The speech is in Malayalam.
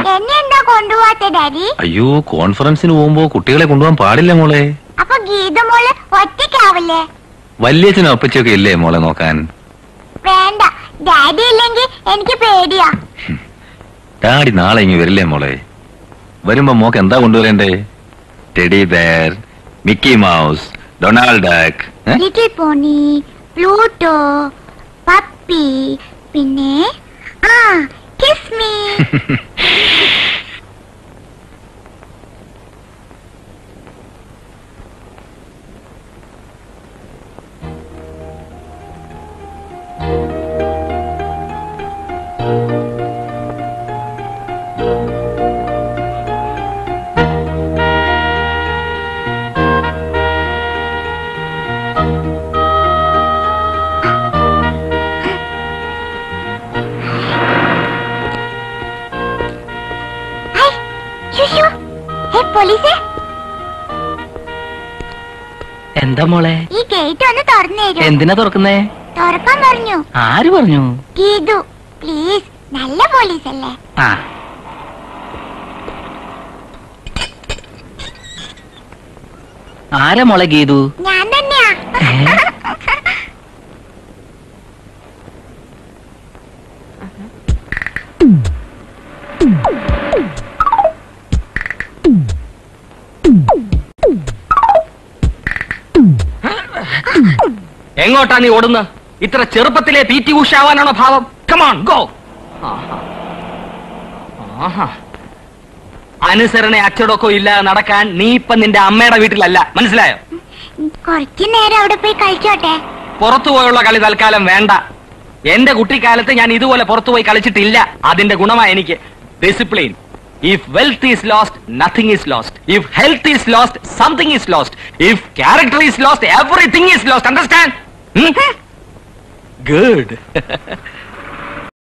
എന്നെ എന്താ കൊണ്ടുപോവാത്ത ഡാഡി അയ്യോ കോൺഫറൻസിന് പോകുമ്പോ കുട്ടികളെ കൊണ്ടുപോകാൻ പാടില്ല മോളെ അപ്പൊ ഗീത മോള് ഒറ്റയ്ക്കാവില്ലേ വല്യച്ഛനും അപ്പച്ചൊക്കെ ഇല്ലേ മോളെ നോക്കാൻ വേണ്ട ഡാഡി ഇല്ലെങ്കിൽ എനിക്ക് പേടിയാ ഡാഡി നാളെ ഇങ്ങ് വരില്ലേ മോളെ വരുമ്പോ മോക്ക് എന്താ കൊണ്ടുവരേണ്ടേ teddy bear Mickey Mouse Donald Duck ഏ? ലിറ്റിൽ പോണി പ്ലൂട്ടോ പപ്പി പിന്നെ ആ കിസ് മീ ശുശു ഹേ പോലീസേ എന്താ മോളെ ഈ ഗേറ്റ് ഒന്ന് തുറന്നു തരൂ എന്തിനാ തുറക്കുന്നേ തുറക്കാൻ പറഞ്ഞു ആര് പറഞ്ഞു ഗീതു പ്ലീസ് നല്ല പോലീസ് അല്ലേ ആ ആരാ മോളെ ഗീതു ഞാൻ തന്നെയാ എങ്ങോട്ടാ നീ ഓടുന്ന ഇത്ര ചെറുപ്പത്തിലെ പി ടി ഉഷാവാനാണോ ഭാവം കമാൺ ഗോ അനുസരണ അച്ചടക്കോ ഇല്ലാതെ നടക്കാൻ നീ ഇപ്പൊ നിന്റെ അമ്മയുടെ വീട്ടിലല്ല മനസ്സിലായോ കുറച്ചു നേരം അവിടെ പോയി കളിച്ചോട്ടെ പുറത്തു പോയുള്ള കളി തൽക്കാലം വേണ്ട എന്റെ കുട്ടിക്കാലത്ത് ഞാൻ ഇതുപോലെ പുറത്തു പോയി കളിച്ചിട്ടില്ല അതിന്റെ ഗുണമായി എനിക്ക് discipline if wealth is lost nothing is lost if health is lost something is lost if character is lost everything is lost understand good